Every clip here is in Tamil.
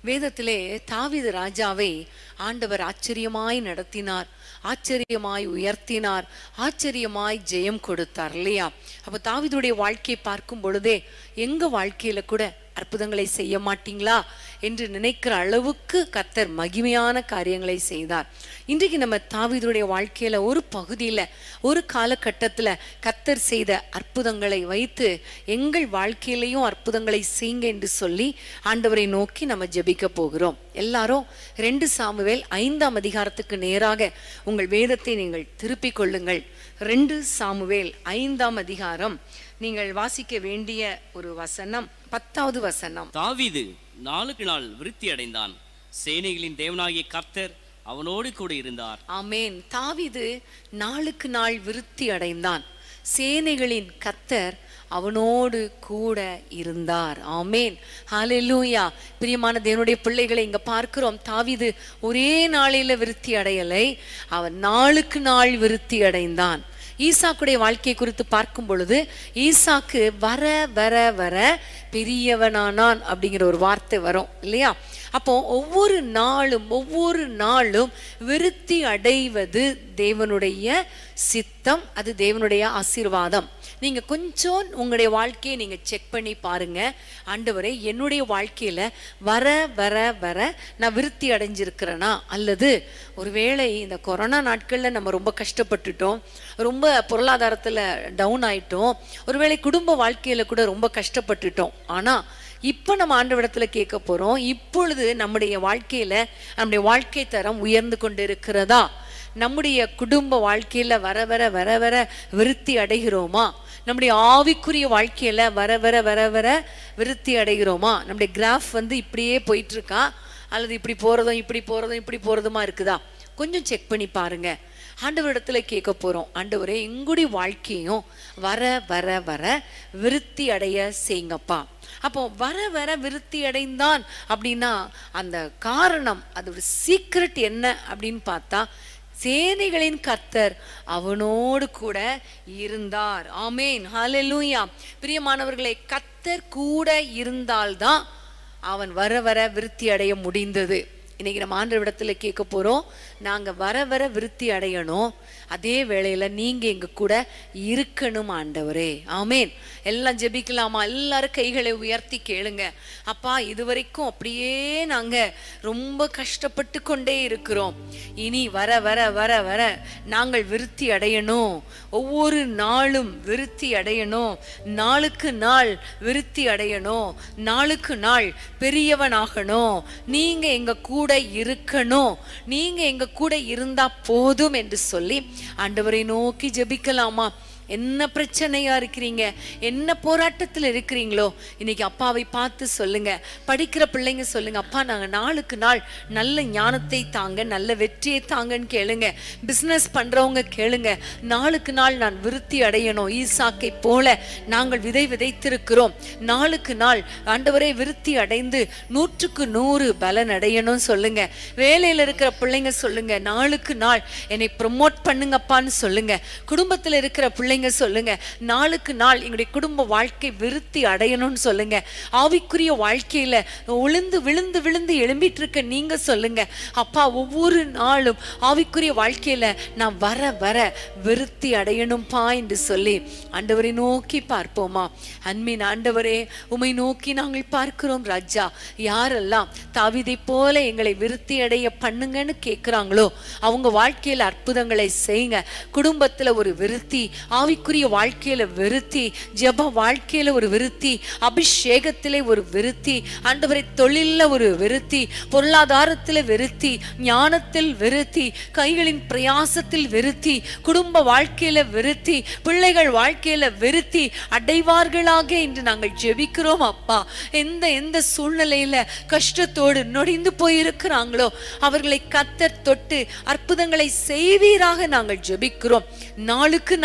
வேதத்திலே தாவீது ராஜாவை ஆண்டவர் ஆச்சரியமாய் நடத்தினார் ஆச்சரியமாய் உயர்த்தினார் ஆச்சரியமாய் ஜெயம் கொடுத்தார் இல்லையா அப்ப தாவீதுடைய வாழ்க்கையை பார்க்கும் பொழுதே எங்க வாழ்க்கையில கூட அற்புதங்களை செய்ய மாட்டீங்களா என்று நினைக்கிற அளவுக்கு கர்த்தர் மகிமையான காரியங்களை செய்தார் இன்றைக்கு நம்ம தாவீதுடைய வாழ்க்கையில ஒரு பகுதியில ஒரு காலகட்டத்துல கர்த்தர் செய்த அற்புதங்களை வைத்து எங்கள் வாழ்க்கையிலையும் அற்புதங்களை செய்யுங்க என்று சொல்லி ஆண்டவரை நோக்கி நம்ம ஜெபிக்க போகிறோம் எல்லாரும் ரெண்டு சாமுவேல் ஐந்தாம் அதிகாரத்துக்கு நேராக உங்கள் வேதத்தை நீங்கள் திருப்பிக் கொள்ளுங்கள் ரெண்டு சாமுவேல் ஐந்தாம் அதிகாரம் நீங்கள் வாசிக்க வேண்டிய ஒரு வசனம் பத்தாவது வசனம் தாவீது நாளுக்கு நாள் விருத்தி அடைந்தான் சேனைகளின் தேவனாகிய கர்த்தர் அவனோடு கூட இருந்தார் ஆமேன் தாவீது நாளுக்கு நாள் விருத்தி அடைந்தான் சேனைகளின் கத்தர் அவனோடு கூட இருந்தார் ஆமேன் ஹalleluya பிரியமான தேவனுடைய பிள்ளைகளை இங்க பார்க்கிறோம் தாவீது ஒரே நாளில விருத்தி அடையலை அவன் நாளுக்கு நாள் விருத்தி அடைந்தான் ஈசாக்குடைய வாழ்க்கை குறித்து பார்க்கும் பொழுது ஈசாக்கு வர வர வர பெரியவனானான் அப்படிங்கிற ஒரு வார்த்தை வரும் இல்லையா அப்போ ஒவ்வொரு நாளும் ஒவ்வொரு நாளும் விருத்தி அடைவது தேவனுடைய சித்தம் அது தேவனுடைய ஆசீர்வாதம் நீங்க கொஞ்சம் உங்களுடைய வாழ்க்கையை நீங்க செக் பண்ணி பாருங்க ஆண்டவரே என்னுடைய வாழ்க்கையில வர வர வர நான் விருத்தி அடைஞ்சிருக்கிறேனா அல்லது ஒருவேளை இந்த கொரோனா நாட்கள்ல நம்ம ரொம்ப கஷ்டப்பட்டுட்டோம் ரொம்ப பொருளாதாரத்துல டவுன் ஆயிட்டோம் ஒருவேளை குடும்ப வாழ்க்கையில கூட ரொம்ப கஷ்டப்பட்டுட்டோம் ஆனா இப்போ நம்ம ஆண்டவிடத்துல கேட்க போறோம் இப்பொழுது நம்முடைய வாழ்க்கையில நம்முடைய வாழ்க்கை தரம் உயர்ந்து கொண்டு இருக்கிறதா நம்முடைய குடும்ப வாழ்க்கையில வர வர வர வர விருத்தி அடைகிறோமா நம்முடைய ஆவிக்குரிய வாழ்க்கையில வர வர வர வர விருத்தி அடைகிறோமா நம்முடைய கிராஃப் வந்து இப்படியே போயிட்டு இருக்கா அல்லது இப்படி போறதும் இப்படி போறதும் இப்படி போறதுமா இருக்குதா கொஞ்சம் செக் பண்ணி பாருங்க ஆண்டவரிடத்துல கேட்க போறோம் ஆண்டவரே எங்களுடைய வாழ்க்கையும் வர வர வர விருத்தி அடைய செய்யுங்கப்பா அப்போ வர வர விருத்தி அடைந்தான் அப்படின்னா அந்த காரணம் அதோட சீக்ரெட் என்ன அப்படின்னு பார்த்தா சேனைகளின் கர்த்தர் அவனோடு கூட இருந்தார் ஆமேன் ஹalleluya பிரியமானவர்களே கர்த்தர் கூட இருந்தால்தான் அவன் வர வர விருத்தி அடைய முடிந்தது இன்னைக்கு நம்ம ஆண்டவரிடத்துல கேட்க போறோம் நாங்க வர வர விருத்தி அடையணும் அதே வேளையில நீங்க எங்க கூட இருக்கணும் ஆண்டவரே ஆமேன் எல்லாம் ஜெபிக்கலாமா எல்லாரும் கைகளை உயர்த்தி கேளுங்க அப்பா இதுவரைக்கும் அப்படியே நாங்க ரொம்ப கஷ்டப்பட்டு கொண்டே இருக்கிறோம் இனி வர வர வர வர நாங்கள் விருத்தி அடையணும் ஒவ்வொரு நாளும் விருத்தி அடையணும் நாளுக்கு நாள் விருத்தி அடையணும் நாளுக்கு நாள் பெரியவனாகணும் நீங்க எங்க கூட இருக்கணும் நீங்க எங்க கூட இருந்தா போதும் என்று சொல்லி ஆண்டவரை நோக்கி ஜெபிக்கலாமா என்ன பிரச்சனையா இருக்கிறீங்க என்ன போராட்டத்தில் இருக்கிறீங்களோ இன்னைக்கு அப்பாவை பார்த்து சொல்லுங்க படிக்கிற பிள்ளைங்க சொல்லுங்க அப்பா நாங்க நாளுக்கு நாள் நல்ல ஞானத்தை தாங்க நல்ல வெற்றியை தாங்கன்னு கேளுங்க பிசினஸ் பண்றவங்க கேளுங்க நாளுக்கு நாள் நான் விருத்தி அடையணும் ஈசாக்கை போல நாங்கள் விதை விதைத்திருக்கிறோம் நாளுக்கு நாள் ஆண்டவரே விருத்தி அடைந்து நூற்றுக்கு நூறு பலன் அடையணும் சொல்லுங்க வேலையில இருக்கிற பிள்ளைங்க சொல்லுங்க நாளுக்கு நாள் என்னை ப்ரொமோட் பண்ணுங்கப்பான்னு சொல்லுங்க குடும்பத்துல இருக்கிற பிள்ளைங்க சொல்லுங்க நாளுக்கு நாள் எங்களுடைய குடும்ப வாழ்க்கை விருத்தி அடையணும்னு சொல்லுங்க ஆவிக்குரிய வாழ்க்கையில உளுந்து விழுந்து விழுந்து எழும்பிட்டு இருக்க நீங்க சொல்லுங்க அப்பா ஒவ்வொரு நாளும் ஆவிக்குரிய வாழ்க்கையில நான் வர வர விருத்தி அடையணும்பா என்று சொல்லி ஆண்டவரை நோக்கி பார்ப்போமா அன்பின் ஆண்டவரே உமை நோக்கி நாங்கள் பார்க்கிறோம் ராஜா யாரெல்லாம் தாவிதை போல எங்களை விருத்தி அடைய பண்ணுங்கன்னு கேட்குறாங்களோ அவங்க வாழ்க்கையில அற்புதங்களை செய்யுங்க குடும்பத்துல ஒரு விருத்தி ஆவிக்குரிய வாழ்க்கையில விருத்தி ஜெப வாழ்க்கையில ஒரு விருத்தி அபிஷேகத்திலே ஒரு விருத்தி ஆண்டவரை தொழில்ல ஒரு விருத்தி பொருளாதாரத்துல விருத்தி ஞானத்தில் விருத்தி கைகளின் பிரயாசத்தில் விருத்தி குடும்ப வாழ்க்கையில விருத்தி பிள்ளைகள் வாழ்க்கையில விருத்தி அடைவார்களாக என்று நாங்கள் ஜெபிக்கிறோம் அப்பா எந்த எந்த சூழ்நிலையில கஷ்டத்தோடு நொடிந்து போயிருக்கிறாங்களோ அவர்களை கத்தர் தொட்டு அற்புதங்களை செய்வீராக நாங்கள் ஜெபிக்கிறோம் நாளுக்கு நாள்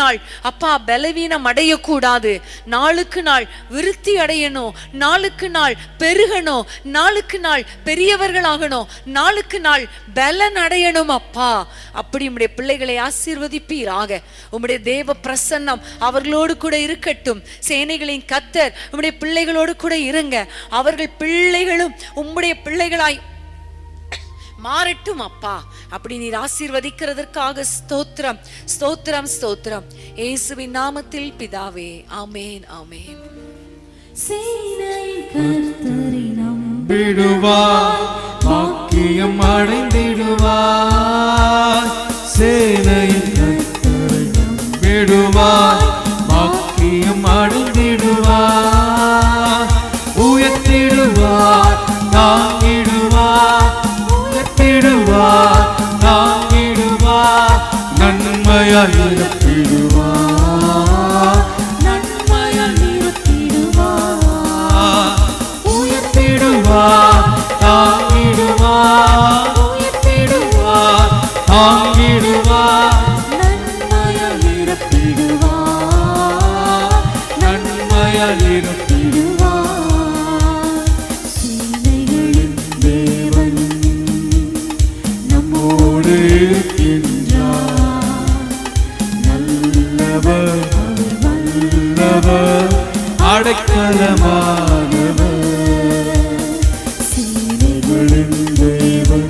அப்பா பலவீனம் அடையக்கூடாது நாளுக்கு நாள் விருத்தி அடையணும் நாளுக்கு நாள் பெருகணும் நாளுக்கு நாள் பெரியவர்களாகணும் நாளுக்கு நாள் பலன் அடையணும் அப்பா அப்படி உம்முடைய பிள்ளைகளை ஆசீர்வதிப்பீராக உம்முடைய தேவ பிரசன்னம் அவர்களோடு கூட இருக்கட்டும் சேனைகளின் கத்தர் உம்முடைய பிள்ளைகளோடு கூட இருங்க அவர்கள் பிள்ளைகளும் உம்முடைய பிள்ளைகளாய் மாறட்டும் அப்பா அப்படி நீர் ஆசீர்வதிக்கிறதற்காக ஸ்தோத்திரம் ஸ்தோத்திரம் ஸ்தோத்திரம் இயேசுவின் நாமத்தில் பிதாவே ஆமேன் ஆமேன் சேனையின் கர்த்தரை நம்பி விடுவார் பாக்கியம் அடைந்திடுவார் சேனையின் கர்த்தரை விடுவார் பாக்கியம் அடைந்திடுவார் உயர்த்திடுவார் தாங்கிடுவார் உயர்த்திடுவார் தாங்கிடுவார் நன்மையாய் இருப்பிடுவார் நன்மையால் நிரப்பிடுவார் உயர்த்திடுவார் தாங்கிடுவார் உயர்த்திடுவார் தாங்கிடுவார் நன்மையால் நிரப்பிடுவார் நன்மையால் நிரப்பிடுவார் சேனைகளின் தேவன் நம்மோடு இருக்கின்றார் நல்லவர் அவர் வல்ல நல்லவர் அடைக்கலமானவர் சேனைகளின் தேவன்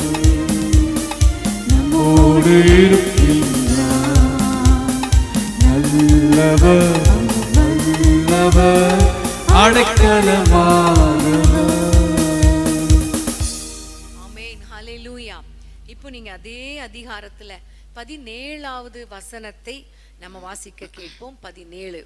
நம்மோடு இருக்கின்றார் நல்லவர் நல்லவர் அடைக்கலமானவர் ஆமென் ஹalleluya இப்போ நீங்க அதே அதிகாரத்துல பதினேழாவது வசனத்தை நம்ம வாசிக்க கேட்போம் பதினேழு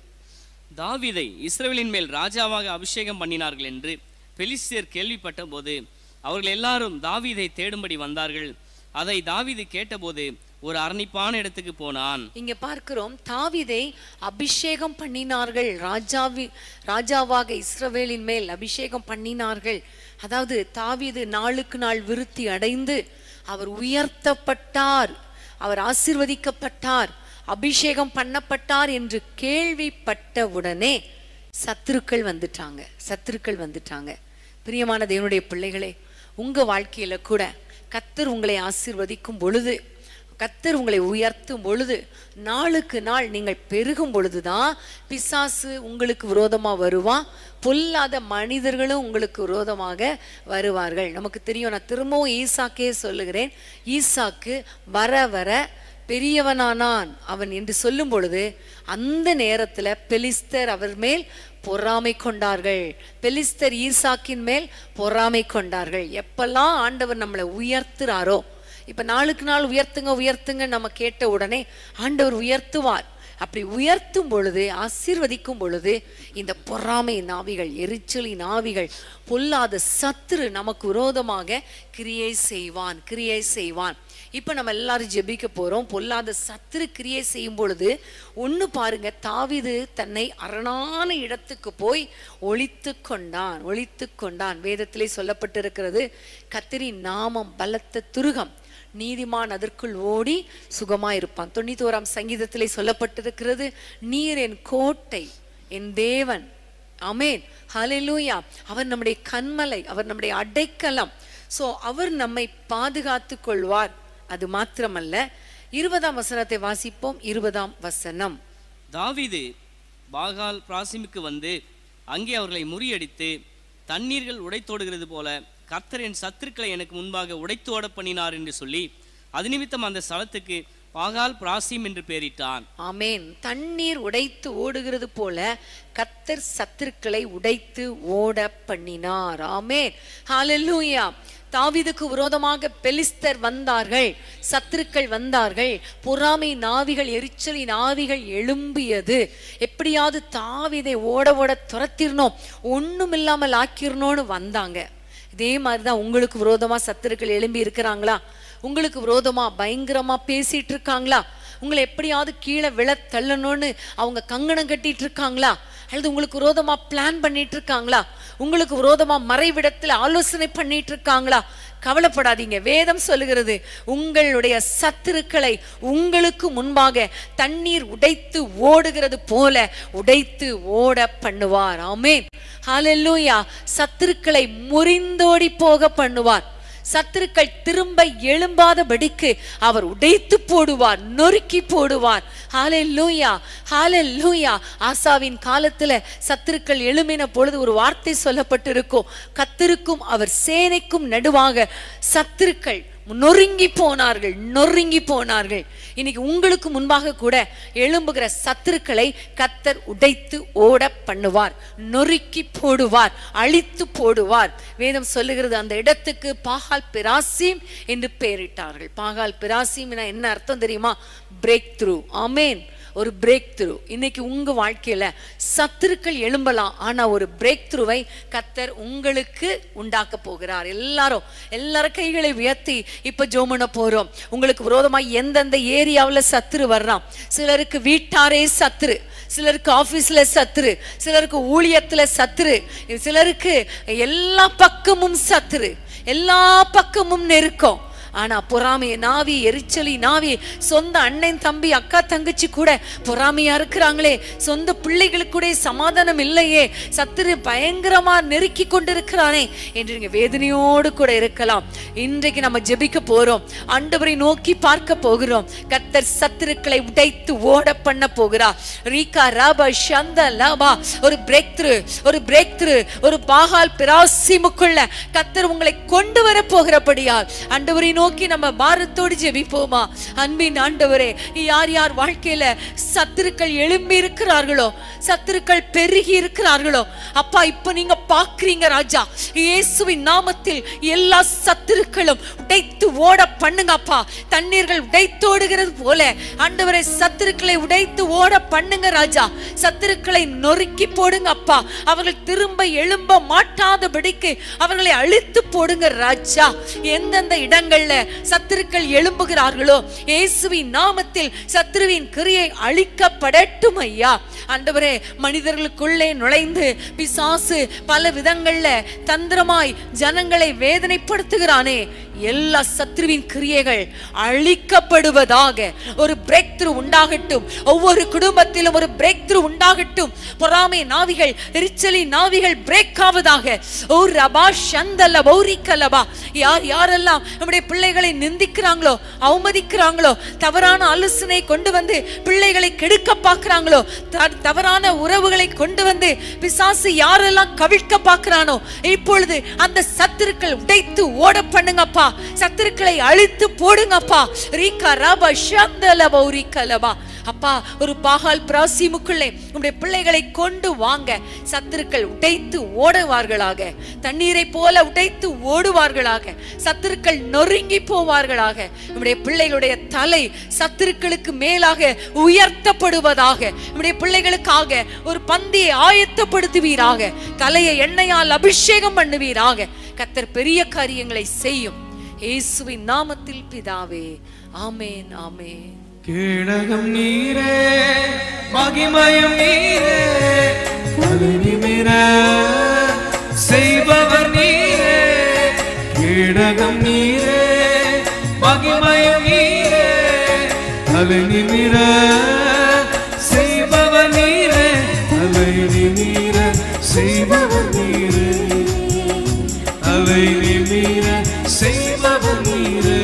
தாவீதை இஸ்ரவேலின் மேல் ராஜாவாக அபிஷேகம் பண்ணினார்கள் என்று பெலிஸ்தியர் கேள்விப்பட்ட போது அவர்கள் எல்லாரும் தாவீதை தேடும்படி வந்தார்கள் அதை தாவீது கேட்டபோது ஒரு அரணிப்பான இடத்துக்கு போனான் இங்க பார்க்கிறோம் தாவீதை அபிஷேகம் பண்ணினார்கள் ராஜாவி ராஜாவாக இஸ்ரவேலின் மேல் அபிஷேகம் பண்ணினார்கள் அதாவது தாவீது நாளுக்கு நாள் விருத்தி அடைந்து அவர் உயர்த்தப்பட்டார் அவர் ஆசீர்வதிக்கப்பட்டார் அபிஷேகம் பண்ணப்பட்டார் என்று கேள்விப்பட்ட உடனே சத்துருக்கள் வந்துட்டாங்க சத்துருக்கள் வந்துட்டாங்க பிரியமான தேவனுடைய பிள்ளைகளே உங்க வாழ்க்கையில கூட கத்தர் உங்களை ஆசீர்வதிக்கும் பொழுது கத்தர் உங்களை உயர்த்தும் பொழுது நாளுக்கு நாள் நீங்கள் பெருகும் பொழுதுதான் பிசாசு உங்களுக்கு விரோதமா வருவான் பொல்லாத மனிதர்களும் உங்களுக்கு விரோதமாக வருவார்கள் நமக்கு தெரியும் நான் திரும்பவும் ஈசாக்கே சொல்லுகிறேன் ஈசாக்கு வர வர பெரியவனானான் அவன் என்று சொல்லும் பொழுது அந்த நேரத்துல பெலிஸ்தர் அவர் மேல் பொறாமை கொண்டார்கள் பெலிஸ்தர் ஈசாக்கின் மேல் பொறாமை கொண்டார்கள் எப்பெல்லாம் ஆண்டவர் நம்மளை உயர்த்துறாரோ இப்ப நாளுக்கு நாள் உயர்த்துங்க உயர்த்துங்க நம்ம கேட்ட உடனே ஆண்டவர் உயர்த்துவார் அப்படி உயர்த்தும் பொழுது ஆசீர்வதிக்கும் பொழுது இந்த பொறாமை நாவிகள் எரிச்சலின் ஆவிகள் பொல்லாத சத்துரு நமக்கு விரோதமாக கிரியை செய்வான் கிரியை செய்வான் இப்போ நம்ம எல்லாரும் ஜெபிக்க போறோம் பொல்லாத சத்துரு கிரியை செய்யும் பொழுது ஒண்ணு பாருங்க தாவீது தன்னை அரணான இடத்துக்கு போய் ஒளித்து கொண்டான் ஒளித்து கொண்டான் வேதத்திலே சொல்லப்பட்டிருக்கிறது கத்திரின் நாமம் பலத்த துருகம் நீதிமான் அதற்குள் ஓடி சுகமா இருப்பான் தொண்ணூத்தோராம் சங்கீதத்திலே சொல்லப்பட்டிருக்கிறது நீர் என் கோட்டை என் தேவன் அமேன் ஹalleluya அவர் நம்முடைய கண்மலை அவர் நம்முடைய அடைக்கலம் சோ அவர் நம்மை பாதுகாத்து கொள்வார் அது மாத்திரமல்ல இருபதாம் வசனத்தை வாசிப்போம் இருபதாம் வசனம் தாவீது பாகால் பிராசிமுக்கு வந்து அங்கே அவர்களை முறியடித்து தண்ணீர்கள் உடைத்தோடுகிறது போல கர்த்தர் என் சத்துருக்களை எனக்கு முன்பாக உடைத்து ஓட பண்ணினார் என்று சொல்லி அது நிமித்தம் அந்த ஸ்தலத்துக்கு பாகால் பிராசிம் என்று பெயரிட்டான் ஆமேன் தண்ணீர் உடைத்து ஓடுகிறது போல கத்தர் சத்துருக்களை உடைத்து ஓட பண்ணினார் ஆமேன் ஹalleluya தாவீதுக்கு விரோதமாக பெலிஸ்தர் வந்தார்கள் சத்துருக்கள் வந்தார்கள் பொறாமை நாவிகள் எரிச்சலின் ஆவிகள் எழும்பியது எப்படியாவது தாவீதை ஓட ஓட துரத்திரணும் ஒண்ணும் இல்லாமல் ஆக்கிரணும்னு வந்தாங்க இதே மாதிரிதான் உங்களுக்கு விரோதமா சத்துருக்கள் எழும்பி இருக்கிறாங்களா உங்களுக்கு விரோதமா பயங்கரமா பேசிட்டு இருக்காங்களா உங்களை எப்படியாவது கீழே விழ தள்ளணும்னு அவங்க கங்கணம் கட்டிட்டு இருக்காங்களா அல்லது உங்களுக்கு விரோதமா பிளான் பண்ணிட்டு இருக்காங்களா உங்களுக்கு விரோதமா மறைவிடத்துல ஆலோசனை பண்ணிட்டு இருக்காங்களா கவலைப்படாதீங்க வேதம் சொல்லுகிறது உங்களுடைய சத்துருக்களை உங்களுக்கு முன்பாக தண்ணீர் உடைத்து ஓடுகிறது போல உடைத்து ஓட பண்ணுவார் ஆமென் ஹalleluya சத்துருக்களை முறிந்தோடி போக பண்ணுவார் சத்துருக்கள் திரும்ப எழும்பாதபடிக்கு அவர் உடைத்து போடுவார் நொறுக்கி போடுவார் ஹalleluya ஹalleluya ஆசாவின் காலத்துல சத்துருக்கள் எழும்பின பொழுது ஒரு வார்த்தை சொல்லப்பட்டிருக்கும் கத்திருக்கும் அவர் சேனைக்கும் நடுவாக சத்துருக்கள் நொறுங்கி போனார்கள் நொறுங்கி போனார்கள் இன்னைக்கு உங்களுக்கு முன்பாக கூட எழும்புகிற சத்துருக்களை கத்தர் உடைத்து ஓட பண்ணுவார் நொறுக்கி போடுவார் அழித்து போடுவார் வேதம் சொல்லுகிறது அந்த இடத்துக்கு பாகால் பிராசிம் என்று பெயரிட்டார்கள் பாகால் பிராசிம் என்ன அர்த்தம் தெரியுமா பிரேக் த்ரூ ஆமேன் ஒரு பிரேக் த்ரூ இன்னைக்கு உங்க வாழ்க்கையில சத்துருக்கள் எழும்பலாம் ஆனா ஒரு பிரேக் த்ரூவை கத்தர் உங்களுக்கு உண்டாக்க போகிறார் எல்லாரும் எல்லாரும் கைகளை உயர்த்தி இப்ப ஜோமன போறோம் உங்களுக்கு விரோதமா எந்தெந்த ஏரியாவுல சத்துரு வர்றான் சிலருக்கு வீட்டாரே சத்துரு சிலருக்கு ஆபீஸ்ல சத்துரு சிலருக்கு ஊழியத்துல சத்துரு சிலருக்கு எல்லா பக்கமும் சத்துரு எல்லா பக்கமும் நெருக்கம் ஆனா பொறாமை நாவி எரிச்சலி நாவி சொந்த அண்ணன் தம்பி அக்கா தங்கச்சி கூட பொறாமையா இருக்கிறாங்களே சொந்த பிள்ளைகளுக்கு கூட சமாதானம் இல்லையே சத்துரு பயங்கரமா நெருக்கி கொண்டிருக்கிறானே என்று நீங்க வேதனையோடு கூட இருக்கலாம் இன்றைக்கு நம்ம ஜெபிக்க போறோம் ஆண்டவரை நோக்கி பார்க்க போகிறோம் கத்தர் சத்துருக்களை உடைத்து ஓட பண்ண போகிறார் ரீகா ராபா ஷந்த லாபா ஒரு பிரேக் த்ரு ஒரு பிரேக் த்ரு ஒரு பாகால் பிராசிமுக்குள்ள கத்தர் உங்களை கொண்டு வர போகிறபடியால் ஆண்டவரை நோக்கி நம்ம பாரத்தோடு ஜெபிப்போமா அன்பின் ஆண்டவரே யார் யார் வாழ்க்கையில சத்துருக்கள் எழும்பி இருக்கிறார்களோ சத்துருக்கள் பெருகி இருக்கிறார்களோ அப்பா இப்ப நீங்க பாக்குறீங்க ராஜா இயேசுவின் நாமத்தில் எல்லா சத்துருக்களும் உடைத்து ஓட பண்ணுங்க அப்பா தண்ணீர்கள் உடைத்தோடுகிறது போல ஆண்டவரை சத்துருக்களை உடைத்து ஓட பண்ணுங்க ராஜா சத்துருக்களை நொறுக்கி போடுங்க அப்பா அவர்கள் திரும்ப எழும்ப மாட்டாதபடிக்கு அவர்களை அழித்து போடுங்க ராஜா எந்தெந்த இடங்கள்ல சத்துருக்கள் எழும்புகிறார்களோ இயேசுவின் நாமத்தில் சத்துருவின் கிரியை அழிக்கப்படட்டும் ஐயா ஆண்டவரே மனிதர்களுக்குள்ளே நுழைந்து பிசாசு பல விதங்கள்ல தந்திரமாய் ஜனங்களை வேதனைப்படுத்துகிறானே எல்லா சத்ருவின் கிரியைகள் அழிக்கப்படுவதாக ஒரு பிரேக் த்ரூ உண்டாகட்டும் ஒவ்வொரு குடும்பத்திலும் ஒரு பிரேக் த்ரூ உண்டாகட்டும் பொறாமை நாவிகள் எரிச்சலி நாவிகள் பிரேக் ஆவதாக ஓ ரபா சந்தல பௌரிக்கலபா யார் யாரெல்லாம் நம்முடைய பிள்ளைகளை நிந்திக்கிறாங்களோ அவமதிக்கிறாங்களோ தவறான ஆலோசனை கொண்டு வந்து பிள்ளைகளை கெடுக்க பார்க்கறாங்களோ த- தவறான உறவுகளை கொண்டு வந்து பிசாசு யாரெல்லாம் கவிழ்க்க பார்க்கறானோ இப்பொழுது அந்த சத்துருக்கள் உடைத்து ஓட பண்ணுங்கப்பா சத்துருக்களை அழித்து போடுங்கப்பா ரீகா ரபா ஷந்தல பௌரிக்கலபா அப்பா ஒரு பாகால் பிராசிமுக்குள்ளே உம்முடைய பிள்ளைகளை கொண்டு வாங்க சத்துருக்கள் உடைத்து ஓடுவார்களாக தண்ணீரை போல உடைத்து ஓடுவார்களாக சத்துருக்கள் நொறுங்கி போவார்களாக நம்முடைய பிள்ளைகளுடைய தலை சத்துருக்களுக்கு மேலாக உயர்த்தப்படுவதாக நம்முடைய பிள்ளைகளுக்காக ஒரு பந்தியை ஆயத்தப்படுத்துவீராக தலையை எண்ணெயால் அபிஷேகம் பண்ணுவீராக கத்தர் பெரிய காரியங்களை செய்யும் இயேசுவின் நாமத்தில் பிதாவே ஆமேன் ஆமேன் கீழகம் நீரே மகிமயம் நீரே நிமிர செய்பவர் நீரே கீழகம் நீரே மகிமயம் நீரே தலை நிமிர செய்பவர் நீரே தலை நிமிர செய்பவர் நீரே அவை நிமிர செய்பவர் நீரே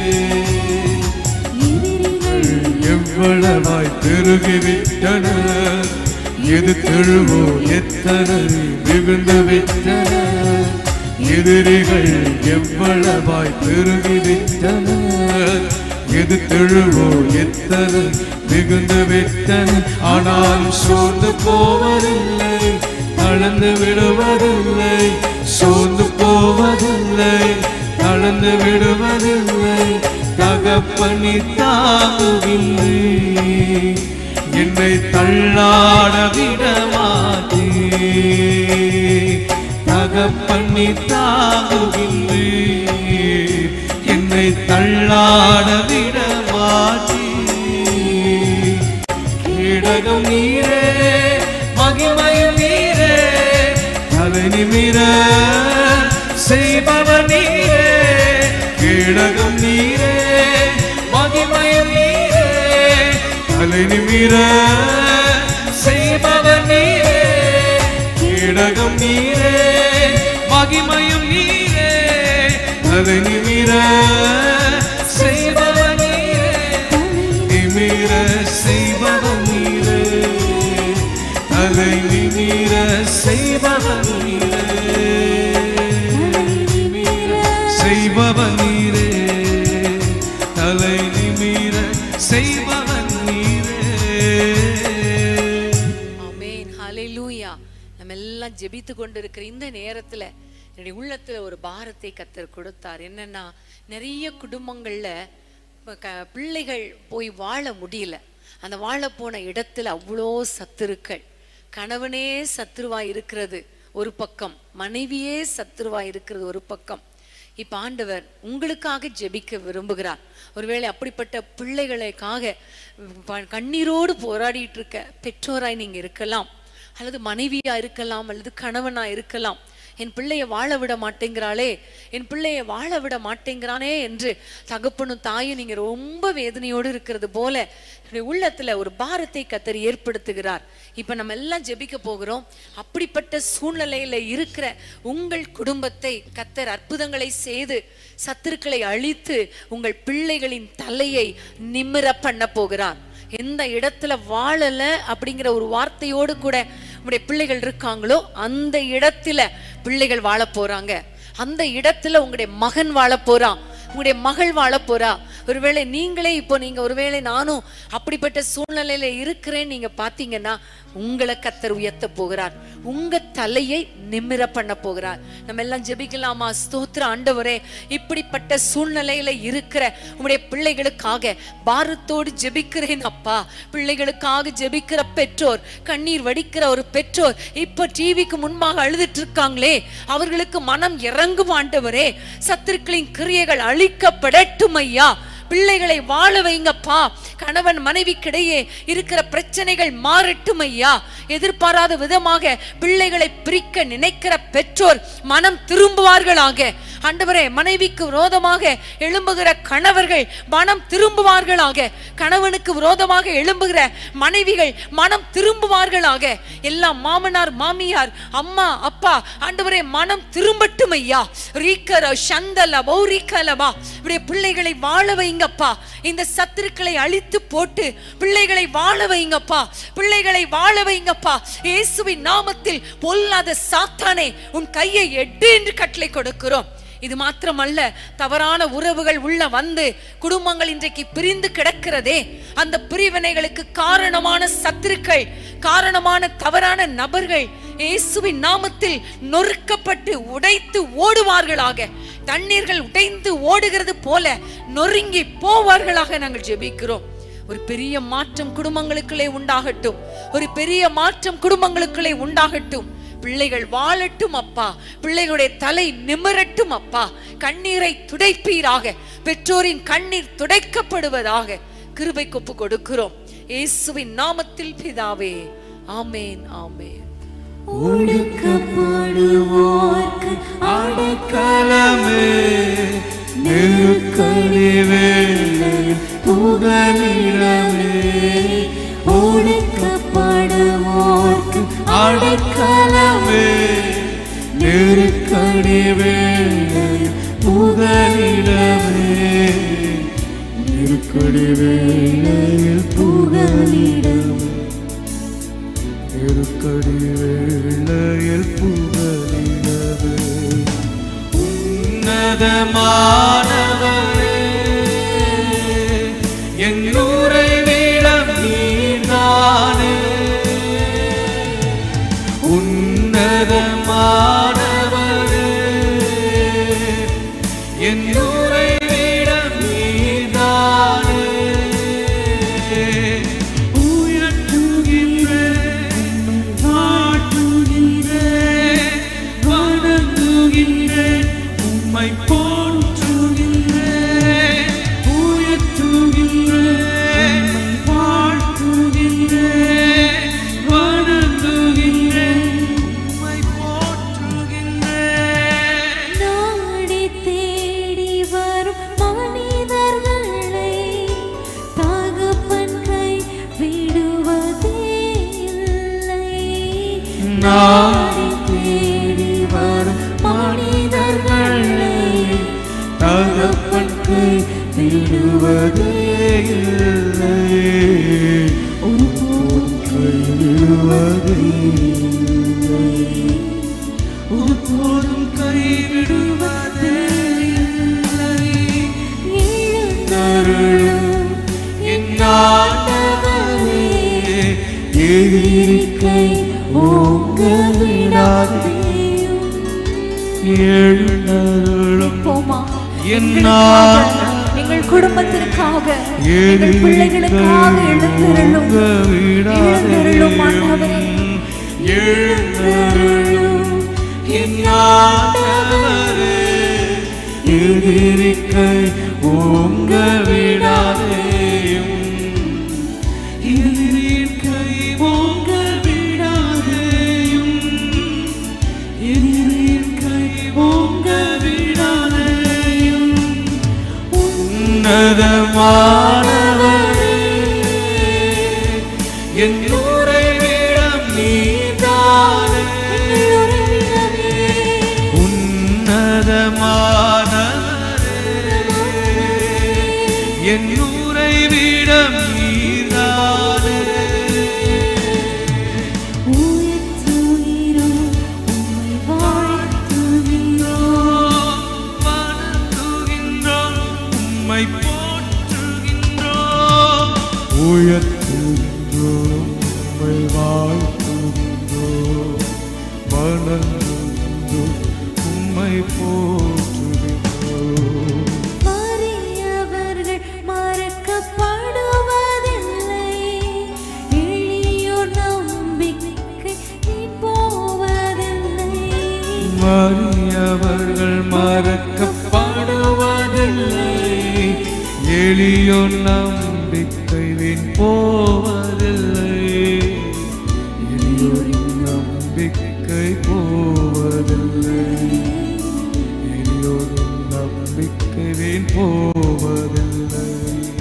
எவ்வளவாய் பெருகிவிட்டன எது தெழுவோ எத்தனை மிகுந்து விட்டன எதிரிகள் எவ்வளவாய் பெருகிவிட்டன எது தெழுவோ எத்தனை மிகுந்து விட்டன ஆனால் சோர்ந்து போவதில்லை தளர்ந்து விடுவதில்லை சோர்ந்து போவதில்லை தளர்ந்து விடுவதில்லை தகப்பனி தாங்குகின்றே என்னை தள்ளாட விட மாட்டே தகப்பனி தாங்குகின்றே என்னை தள்ளாட விட மாட்டே கீழகம் நீரே மகிமையும் நீரே தலை நிமிர செய்பவர் நீரே கீழகம் நீரே மகிமையும் நீரே தலை நிமிர செய்பவர் நீரே கீழகம் நீரே மகிமையும் நீரே தலை நிமிர செய்பவர் நீரே நிமிர செய்பவர் நீரே தலை நிமிர செய்பவர் நீரே செய்பவர் நீரே தலை நிமிர செய்பவர் நீரே ஆமென் ஹalleluya நம்ம எல்லாம் ஜெபித்து கொண்டிருக்கிற இந்த நேரத்துல என்னுடைய உள்ளத்துல ஒரு பாரத்தை கத்தர் கொடுத்தார் என்னன்னா நிறைய குடும்பங்கள்ல இப்ப க- பிள்ளைகள் போய் வாழ முடியல அந்த வாழ போன இடத்துல அவ்வளோ சத்துருக்கள் கணவனே சத்துருவா இருக்கிறது ஒரு பக்கம் மனைவியே சத்துருவா இருக்கிறது ஒரு பக்கம் இப்ப ஆண்டவர் உங்களுக்காக ஜெபிக்க விரும்புகிறார் ஒருவேளை அப்படிப்பட்ட பிள்ளைகளுக்காக ப- கண்ணீரோடு போராடிட்டு இருக்க பெற்றோராய் நீங்க இருக்கலாம் அல்லது மனைவியா இருக்கலாம் அல்லது கணவனா இருக்கலாம் என் பிள்ளைய வாழ விட மாட்டேங்கிறாளே என் பிள்ளைய வாழ விட மாட்டேங்கிறானே என்று தகப்பனும் தாயும் நீங்க ரொம்ப வேதனையோடு இருக்கிறது போல என்னுடைய உள்ளத்துல ஒரு பாரத்தை கத்தர் ஏற்படுத்துகிறார் இப்ப நம்ம எல்லாம் ஜெபிக்க போகிறோம் அப்படிப்பட்ட சூழ்நிலையில இருக்கிற உங்கள் குடும்பத்தை கத்தர் அற்புதங்களை செய்து சத்துருக்களை அழித்து உங்கள் பிள்ளைகளின் தலையை நிமிர பண்ண போகிறார் எந்த இடத்துல வாழல அப்படிங்கிற ஒரு வார்த்தையோடு கூட உங்களுடைய பிள்ளைகள் இருக்காங்களோ அந்த இடத்துல பிள்ளைகள் வாழ போறாங்க அந்த இடத்துல உங்களுடைய மகன் வாழ போறான் உங்களுடைய மகள் வாழ போறா ஒருவேளை நீங்களே இப்போ நீங்க ஒருவேளை நானும் அப்படிப்பட்ட சூழ்நிலையில இருக்கிறேன்னு நீங்க பாத்தீங்கன்னா உங்களை கத்தர் உயர்த்த போகிறார் உங்க தலையை நிமிர பண்ண போகிறார் நம்ம எல்லாம் ஜெபிக்கலாமா ஸ்தோத்திர ஆண்டவரே இப்படிப்பட்ட சூழ்நிலையில இருக்கிற உங்களுடைய பிள்ளைகளுக்காக பாரத்தோடு ஜெபிக்கிறேன் அப்பா பிள்ளைகளுக்காக ஜெபிக்கிற பெற்றோர் கண்ணீர் வடிக்கிற ஒரு பெற்றோர் இப்ப டிவிக்கு முன்பாக அழுதுட்டு இருக்காங்களே அவர்களுக்கு மனம் இறங்கும் ஆண்டவரே சத்துருக்களின் கிரியைகள் அழிக்கப்படட்டும் ஐயா பிள்ளைகளை வாழ வைங்கப்பா கணவன் மனைவிக்கிடையே இருக்கிற பிரச்சனைகள் மாறட்டும் ஐயா எதிர்பாராத விதமாக பிள்ளைகளை பிரிக்க நினைக்கிற பெற்றோர் மனம் திரும்புவார்களாக ஆண்டவரே மனைவிக்கு விரோதமாக எழும்புகிற கணவர்கள் மனம் திரும்புவார்களாக கணவனுக்கு விரோதமாக எழும்புகிற மனைவிகள் மனம் திரும்புவார்களாக எல்லாம் மாமனார் மாமியார் அம்மா அப்பா ஆண்டவரே மனம் திரும்பட்டும் ஐயா ரீக்கர சந்தல பௌரிக்கலவா இப்படி பிள்ளைகளை வாழ வைங்கப்பா இந்த சத்துருக்களை அழித்து போட்டு பிள்ளைகளை வாழ வைங்கப்பா பிள்ளைகளை வாழ வைங்கப்பா இயேசுவின் நாமத்தில் பொல்லாத சாத்தானே உன் கையை எடு என்று கட்டளை கொடுக்கிறோம் இது மாத்திரமல்ல தவறான உறவுகள் உள்ள வந்து குடும்பங்கள் இன்றைக்கு பிரிந்து கிடக்கிறதே அந்த பிரிவினைகளுக்கு காரணமான சத்துருக்கள் காரணமான தவறான நபர்கள் இயேசுவின் நாமத்தில் நொறுக்கப்பட்டு உடைத்து ஓடுவார்களாக தண்ணீர்கள் உடைந்து ஓடுகிறது போல நொறுங்கி போவார்களாக நாங்கள் ஜெபிக்கிறோம் ஒரு பெரிய மாற்றம் குடும்பங்களுக்குள்ளே உண்டாகட்டும் ஒரு பெரிய மாற்றம் குடும்பங்களுக்குள்ளே உண்டாகட்டும் பிள்ளைகள் வாழட்டும் அப்பா பிள்ளைகளுடைய தலை நிமிரட்டும் அப்பா கண்ணீரை துடைப்பீராக பெற்றோரின் கண்ணீர் துடைக்கப்படுவதாக கிருபை கொப்பு கொடுக்கிறோம் இயேசுவின் நாமத்தில் பிதாவே ஆமேன் ஆமேன் ஒடுக்கப்படுவோர்க்கு அடைக்கலமே நெருக்கடி வேளையில் புகலிடமே ஒடுக்கப்படுவோர்க்கு அடைக்கலமே நெருக்கடி வேளையில் புகலிடமே நெருக்கடி வேளையில் புகலிடமே நெருக்கடி வேளையில் புகலிடமே உன்னதமானவரே எங்கூரை வீடம் நீதானே உன்னதமானவரே எங்கூரை வீடம் நீதானே உயர்த்துகின்றேன் வாழ்த்துகின்றேன் வணங்குகின்றேன் உம்மை போற்றுகின்றேன் நாடி தேடி வரும் மனிதர்களை தகப்பனுக்கு விடுவதே இல்லை ஒருபோதும் கைவிடுவதே இல்லை ஒருபோதும் கைவிடுவதே இல்லை எழுந்தருளும் என் ஆண்டவரே எதிரிக்கை ஓங்க விடாதே எழுந்தருளும் போமா என் எங்களுக்காக, எங்கள் குடும்பத்திற்காக எங்கள் பிள்ளைகளுக்காக எழுந்தருளும் எழுந்தருளும் ஆண்டவரே எழுந்தருளும் என் ஆண்டவரே எதிரிக்கை ஓங்க விடாதேயும் எதிரிக்கை ஓங்க விடாதேயும் எதிரிக்கை ஓங்க விடாதேயும் உன்னதமானவரே என் உறைவிடம் நீதானே உன்னதமானவரே என் உறைவிடம் நீதானே உயர்த்துகிறோம், உம்மை வாழ்த்துகிறோம். வணங்குகின்றோம், உம்மை போற்றுகின்றோம். உயர்த்துகின்றோம், உம்மை வாழ்த்துகின்றோம். வணங்குகின்றோம், உம்மை போற்றுகின்றோம். வறியவர்கள் மறக்கப்படுவதில்லை. எளியோர் நம்பிக்கை நீ போவதில்லை. மறியவர்கள் மறக்கப்படுவதில்லை எளியோ நம்பிக்கை வீண் போவதில்லை எளியோரின் நம்பிக்கை போவதில்லை எளியோரின் நம்பிக்கை வீண் போவதில்லை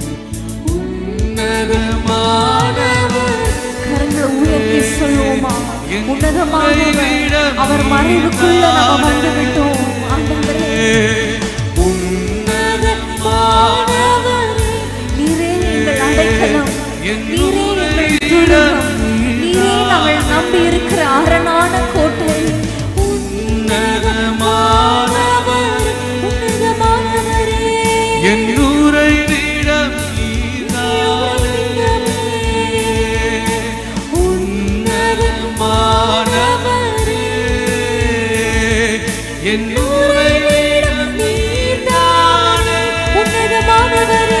உன்னதமானவர் கரங்களை உயர்த்தி சொல்லுவோமா உன்னதமானவர் அவர் மறைவுக்குள்ள நம்ம வந்து விட்டோம் ஆண்டவரே உன்னதமானவரே நீரே எங்கள் அடைக்கலம் நீரே எங்கள் துருகம் நீரே நாங்கள் நம்பி இருக்கிற அரணான கோட்டை உன்னதமானவர் உன்னதமானவரே என் உறைவிடம் நீதானே. உன்னதமானவரே என் உறைவிடம் நீதானே. உன்னதமானவரே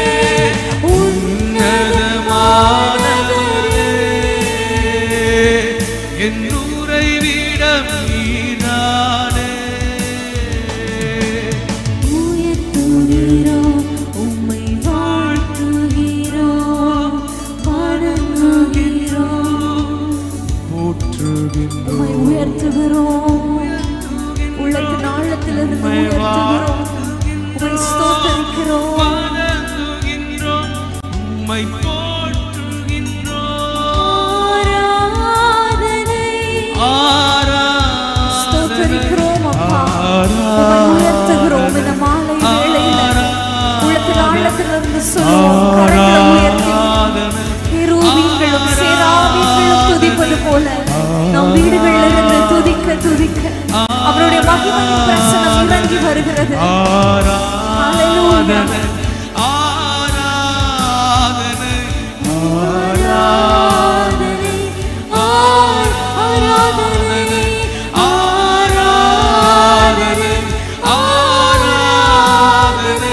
உன்னதமானவரே என் உறைவிடம் நீதானே. உயர்த்துகிறோம் உம்மை வாழ்த்துகிறோம் வணங்குகிறோம் போற்றுகின்றோம் உம்மை உயர்த்துகிறோம் உள்ளத்தின் ஆழத்திலிருந்து உயர்த்துகிறோம் உம்மை ஸ்தோத்தரிக்கிறோம் வணங்குகின்றோம், உம்மை போற்றுகின்றோம். ஆராதனை ஆராதனை, ஸ்தோத்தரிக்கிறோம் அப்பா உம்மை உயர்த்துகிறோம் இந்த மாலை வேளையில உள்ளத்தின் ஆழத்திலிருந்து சொல்லுவோம் கரங்களை உயர்த்தி ஆராதனை, கேரூபீன்களும் சேராபீன்களும் துதிப்பது போல நம் வீடுகளில் இருந்து துதிக்க துதிக்க அவருடைய மகிமையின் பிரசனம் இறங்கி வருகிறது ஆராதனை, ஆராதனை, ஆராதனை, ஆர் ஆராதனை, ஆராதனை, ஆராதனை,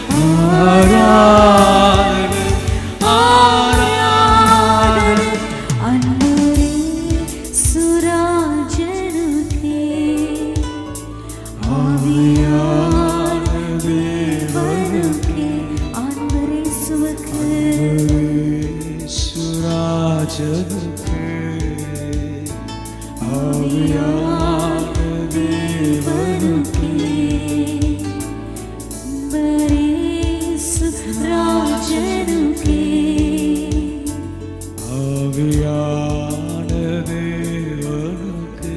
ஆராதனை, ஆராதனை. அன்பரே சுராஜனுக்கே ஆவியான தேவனுக்கே அன்பரே சுவர்க்கே சுராஜனுக்கு ஆவியான தேவனுக்கு ஆவியான தேவனுக்கு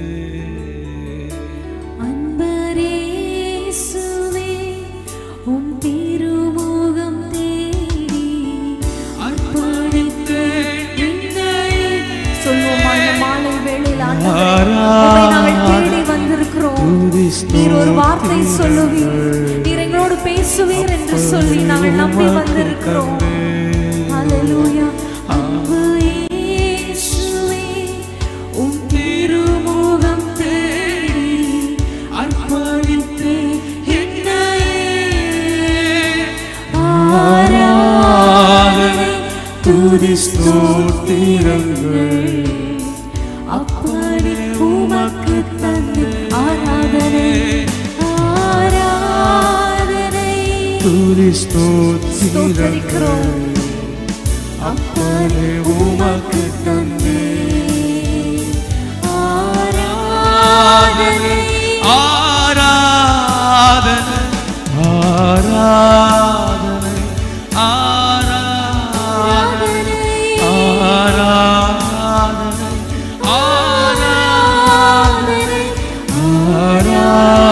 உம்மை நாங்கள் தேடி வந்திருக்கிறோம் நீர் ஒரு வார்த்தை சொல்லுவீர் நீர் எங்களோடு பேசுவீர் என்று சொல்லி நாங்கள் நம்பி வந்திருக்கிறோம் ஹalleluya அன்பு இயேசுவே உம் திருமுகம் தேடி அர்ப்பணித்தே ஆராதனை துதி ஸ்தோத்திரங்கள் அப்படி உமக்கு தந்து ஆராதனை ஆராதனை துதி ஸ்தோத்திரங்கள் ஸ்தோத்தரிக்கிறோம் அப்படி உமக்கு தந்து ஆராதனை ஆராதனை ஆராதனை ஆராதனை ஆராதனை ஆராதனை ஆராதனை